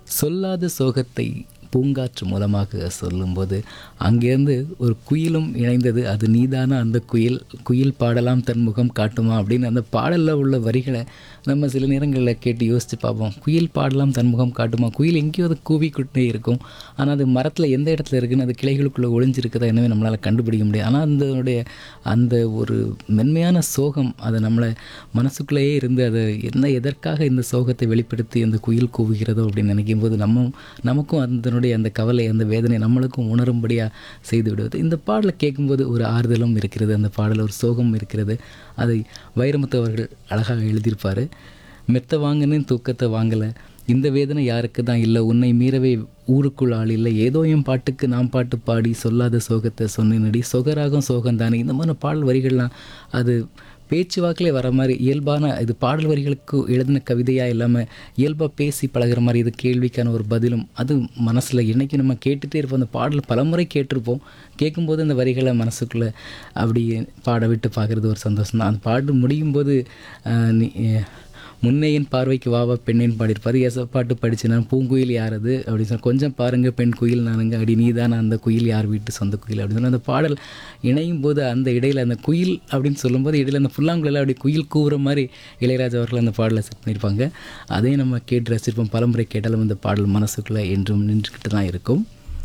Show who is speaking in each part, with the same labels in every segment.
Speaker 1: சொல்லாத சோகத்தை பூங்காற்று மூலமாக சொல்லும்போது அங்கேருந்து ஒரு குயிலும் இணைந்தது அது நீதானா அந்த குயில் குயில் பாடலாம் தன் முகம் காட்டுமா அப்படின்னு அந்த பாடலில் உள்ள வரிகளை நம்ம சில நேரங்களில் கேட்டு யோசித்து பார்ப்போம் குயில் பாடலாம் தன் முகம் காட்டுமா குயில் எங்கேயோ அது கூவிக்கிட்டே இருக்கும் ஆனால் அது மரத்தில் எந்த இடத்துல இருக்குன்னு அது கிளைகளுக்குள்ளே ஒளிஞ்சிருக்குதா என்னவே நம்மளால் கண்டுபிடிக்க முடியாது ஆனால் அதனுடைய அந்த ஒரு மென்மையான சோகம் அது நம்மளை மனசுக்குள்ளேயே இருந்து அதை என்ன எதற்காக இந்த சோகத்தை வெளிப்படுத்தி அந்த குயில் கூவுகிறதோ அப்படின்னு நினைக்கும் போது நம்ம நமக்கும் அதனுடைய அந்த கவலை அந்த வேதனை நம்மளுக்கும் உணரும்படியாக செய்து விடுவது இந்த பாடலை கேட்கும்போது ஒரு ஆறுதலும் இருக்கிறது அந்த பாடலில் ஒரு சோகம் இருக்கிறது அதை வைரமுத்து அவர்கள் அழகாக எழுதியிருப்பார் மெத்த வாங்கினேன் தூக்கத்தை வாங்கலை இந்த வேதனை யாருக்கு தான் இல்லை உன்னை மீறவே ஊருக்குள் ஆள் இல்லை ஏதோ என் பாட்டுக்கு நான் பாட்டு பாடி சொல்லாத சோகத்தை சொன்னேனடி சொகராகும் சோகம் தானே இந்த மாதிரி பாடல் வரிகள்லாம் அது பேச்சு வாக்கிலே வர மாதிரி இயல்பான இது பாடல் வரிகளுக்கு எழுதின கவிதையாக இல்லாமல் இயல்பாக பேசி பழகுற மாதிரி இது கேள்விக்கான ஒரு பதிலும் அது மனசில் இன்றைக்கி நம்ம கேட்டுகிட்டே இருப்போம் அந்த பாடல் பலமுறை கேட்டிருப்போம் கேட்கும்போது அந்த வரிகளை மனசுக்குள்ளே அப்படி பாட விட்டு பார்க்குறது ஒரு சந்தோஷம் தான் அந்த பாட்டு முடியும் போது ஆஹ், நீ முன்னையின் பார்வைக்கு வாவா பெண்ணின் பாடியிருப்பார் எச பாட்டு படிச்சு நான் பூங்குயில் யாரது அப்படின்னு சொன்ன கொஞ்சம் பாருங்கள் பெண் குயில் நானுங்க அடி நீ தான் அந்த குயில் யார் வீட்டு சொந்த குயில் அப்படின்னு சொன்ன அந்த பாடல் இணையும் போது அந்த இடையில் அந்த குயில் அப்படின்னு சொல்லும்போது இடையில அந்த புல்லாங்குழல அப்படி குயில் கூவுற மாதிரி இளையராஜா அவர்கள் அந்த பாடலை செட் பண்ணியிருப்பாங்க அதையும் நம்ம கேட்டு ரசிச்சிருப்போம் பலமுறை கேட்டாலும் அந்த பாடல் மனசுக்குள்ளே என்றும் நின்றுக்கிட்டு தான் இருக்கும்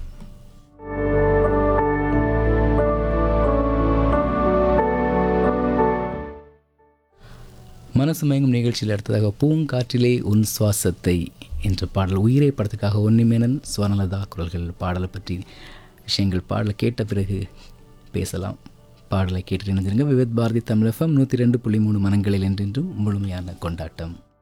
Speaker 1: மனசு மயங்கும் நிகழ்ச்சியில் அடுத்ததாக பூங்காற்றிலே உன் சுவாசத்தை என்ற பாடல் உயிரை படத்துக்காக ஒன்னிமேனன் சுவனலதா குரல்கள் பாடலை பற்றி விஷயங்கள் பாடலை கேட்ட பிறகு பேசலாம் பாடலை கேட்டு இணைந்திருங்க விவேத் பாரதி தமிழ் எஃப்எம் நூற்றி ரெண்டு புள்ளி மூணு மனங்களில் என்றென்றும் முழுமையான கொண்டாட்டம்